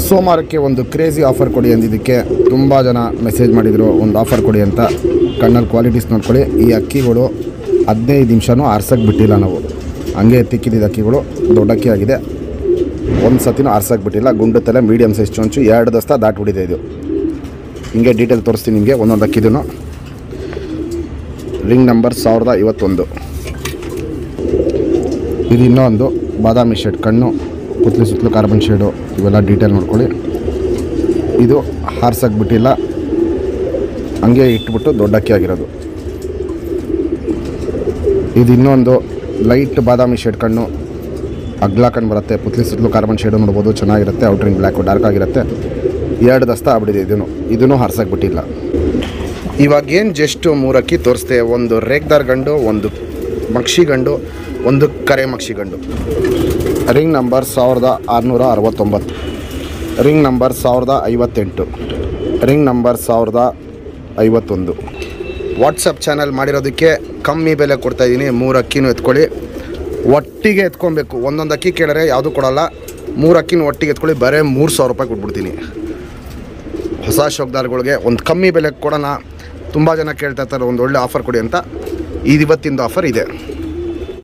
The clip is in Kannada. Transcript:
ಸೋಮವಾರಕ್ಕೆ ಒಂದು ಕ್ರೇಜಿ ಆಫರ್ ಕೊಡಿ ಅಂದಿದ್ದಕ್ಕೆ ತುಂಬ ಜನ ಮೆಸೇಜ್ ಮಾಡಿದರು ಒಂದು ಆಫರ್ ಕೊಡಿ ಅಂತ ಕಣ್ಣಲ್ಲಿ ಕ್ವಾಲಿಟೀಸ್ ನೋಡ್ಕೊಳ್ಳಿ ಈ ಅಕ್ಕಿಗಳು ಹದಿನೈದು ನಿಮಿಷನೂ ಆರ್ಸಕ್ಕೆ ಬಿಟ್ಟಿಲ್ಲ ನಾವು ಹಂಗೆ ತಿಕ್ಕಿದ್ದ ಅಕ್ಕಿಗಳು ದೊಡ್ಡ ಅಕ್ಕಿ ಆಗಿದೆ ಒಂದು ಸತಿನೂ ಆರ್ಸಕ್ಕೆ ಬಿಟ್ಟಿಲ್ಲ ಗುಂಡು ತಲೆ ಮೀಡಿಯಮ್ ಸೈಜ್ ಚೊಂಚು ಎರಡು ದಸ್ತ ದಾಟ್ಬಿಟ್ಟಿದೆ ಇದು ಹಿಂಗೆ ಡೀಟೇಲ್ ತೋರಿಸ್ತೀನಿ ನಿಮಗೆ ಒಂದೊಂದು ಅಕ್ಕಿದೂ ರಿಂಗ್ ನಂಬರ್ ಸಾವಿರದ ಐವತ್ತೊಂದು ಇದು ಇನ್ನೊಂದು ಬಾದಾಮಿ ಶೇಡ್ ಕಣ್ಣು ಕುತ್ಲಿ ಸುತ್ತಲೂ ಕಾರ್ಬನ್ ಶೇಡು ಇವೆಲ್ಲ ಡೀಟೇಲ್ ನೋಡ್ಕೊಳ್ಳಿ ಇದು ಹಾರ್ಸಕ್ಕೆ ಬಿಟ್ಟಿಲ್ಲ ಹಂಗೆ ಇಟ್ಬಿಟ್ಟು ದೊಡ್ಡ ಅಕ್ಕಿ ಆಗಿರೋದು ಇದು ಇನ್ನೊಂದು ಲೈಟ್ ಬಾದಾಮಿ ಶೇಡ್ ಕಣ್ಣು ಅಗ್ಲ ಕಣ್ಣು ಬರುತ್ತೆ ಪುತ್ಲಿ ಸುತ್ತಲೂ ಕಾರ್ಬನ್ ಶೇಡು ನೋಡ್ಬೋದು ಚೆನ್ನಾಗಿರುತ್ತೆ ಔಟ್ರಿಂಗ್ ಬ್ಲ್ಯಾಕು ಡಾರ್ಕ್ ಆಗಿರುತ್ತೆ ಎರಡು ದಸ್ತ ಆಗ್ಬಿಟ್ಟಿದೆ ಇದನ್ನು ಇದನ್ನು ಹಾರ್ಸಕ್ಕೆ ಬಿಟ್ಟಿಲ್ಲ ಇವಾಗ ಏನು ಜಸ್ಟು ಮೂರು ಅಕ್ಕಿ ತೋರಿಸ್ತೆ ಒಂದು ರೇಗ್ದಾರ್ ಗಂಡು ಒಂದು ಮಕ್ಷಿ ಗಂಡು ಒಂದು ಕರೆ ಮಕ್ಷಿ ಗಂಡು ರಿಂಗ್ ನಂಬರ್ ಸಾವಿರದ ಆರುನೂರ ಅರವತ್ತೊಂಬತ್ತು ರಿಂಗ್ ನಂಬರ್ ಸಾವಿರದ ಐವತ್ತೆಂಟು ರಿಂಗ್ ನಂಬರ್ ಸಾವಿರದ ಐವತ್ತೊಂದು ವಾಟ್ಸಪ್ ಚಾನಲ್ ಮಾಡಿರೋದಕ್ಕೆ ಕಮ್ಮಿ ಬೆಲೆ ಕೊಡ್ತಾಯಿದ್ದೀನಿ ಮೂರು ಅಕ್ಕಿನೂ ಎತ್ಕೊಳ್ಳಿ ಒಟ್ಟಿಗೆ ಎತ್ಕೊಬೇಕು ಒಂದೊಂದು ಅಕ್ಕಿ ಕೇಳಿದ್ರೆ ಯಾವುದೂ ಕೊಡಲ್ಲ ಮೂರು ಅಕ್ಕಿನೂ ಒಟ್ಟಿಗೆ ಎತ್ಕೊಳ್ಳಿ ಬರೀ ಮೂರು ಸಾವಿರ ರೂಪಾಯಿ ಕೊಟ್ಬಿಡ್ತೀನಿ ಹೊಸ ಶೋಕ್ದಾರ್ಗಳಿಗೆ ಒಂದು ಕಮ್ಮಿ ಬೆಲೆಗೆ ಕೊಡೋಣ ತುಂಬ ಜನ ಕೇಳ್ತಾ ಇರ್ತಾರೆ ಒಂದು ಒಳ್ಳೆ ಆಫರ್ ಕೊಡಿ ಅಂತ ಇದು ಇವತ್ತಿಂದು ಆಫರ್ ಇದೆ